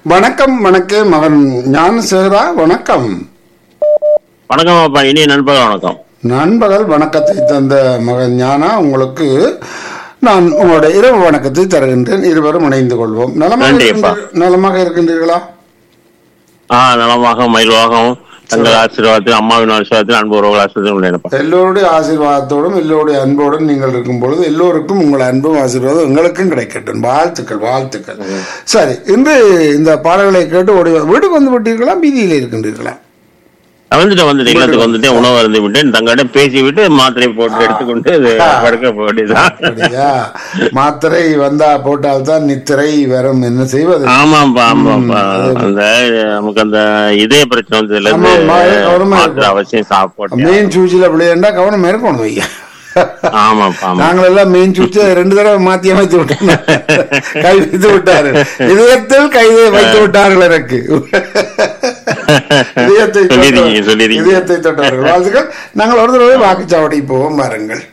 வணக்கம் வணக்கம் மகன் ஞானசேகரா வணக்கம் வணக்கம் அப்பா இனிய நண்பர்கள் வணக்கம் நண்பகல் வணக்கத்தை தந்த மகன் ஞானா உங்களுக்கு நான் உங்களுடைய இரவு வணக்கத்தை தருகின்றேன் இருவரும் இணைந்து கொள்வோம் நலமாக நன்றி, அப்பா. இருக்கின்ற- நலமாக இருக்கின்றீர்களா ஆ நலமாக மயில்வாகவும் தங்கள் ஆசீர்வாதத்தில் அம்மாவின் ஆசீர்வாதத்தில் அன்பு உறவுகள் ஆசீர்வாதத்தில் உள்ளேனப்பா எல்லோருடைய ஆசீர்வாதத்தோடும் எல்லோருடைய அன்போடும் நீங்கள் இருக்கும் பொழுது எல்லோருக்கும் உங்கள் அன்பும் ஆசீர்வாதம் எங்களுக்கும் கிடைக்கட்டும் வாழ்த்துக்கள் வாழ்த்துக்கள் சரி இன்று இந்த பாடல்களை கேட்டு ஓடி வா- வீட்டுக்கு வந்து விட்டீர்களா வீதியில் இருக்கின்றீர்களா வந்துட்டு வந்துட்டு இல்லத்துக்கு வந்துட்டு உணவு அருந்து விட்டு தங்களிடம் பேசி விட்டு மாத்திரை போட்டு எடுத்துக்கொண்டு இது படுக்க வேண்டியதுதான் அப்படியா மாத்திரை வந்தா போட்டால்தான் நித்திரை வரும் என்ன செய்வது ஆமாப்பா ஆமாப்பா அந்த நமக்கு அந்த இதய பிரச்சனை வந்ததுல ஆமா, இருந்து மா- கவனமா மாத்திரை இருக்கணும். அவசியம் சாப்பிட்டு மெயின் சூச்சில விளையாண்டா கவனம் இருக்கணும் ஐயா ஆமாப்பா ஆமா நாங்கள் எல்லாம் மெயின் சூச்சை ரெண்டு தடவை மாத்தி அமைத்து விட்டோம் கை வைத்து விட்டார்கள் இதயத்தில் கை வைத்து விட்டார்கள் எனக்கு இதயத்தை சொல்லிருக்கீங்க தொட்ட- சொல்லிருக்கீங்க இதயத்தை தொட்டவர்கள் வாழ்த்துக்கள் நாங்கள் ஒரு தடவை வாக்குச்சாவடி போவோம் பாருங்கள்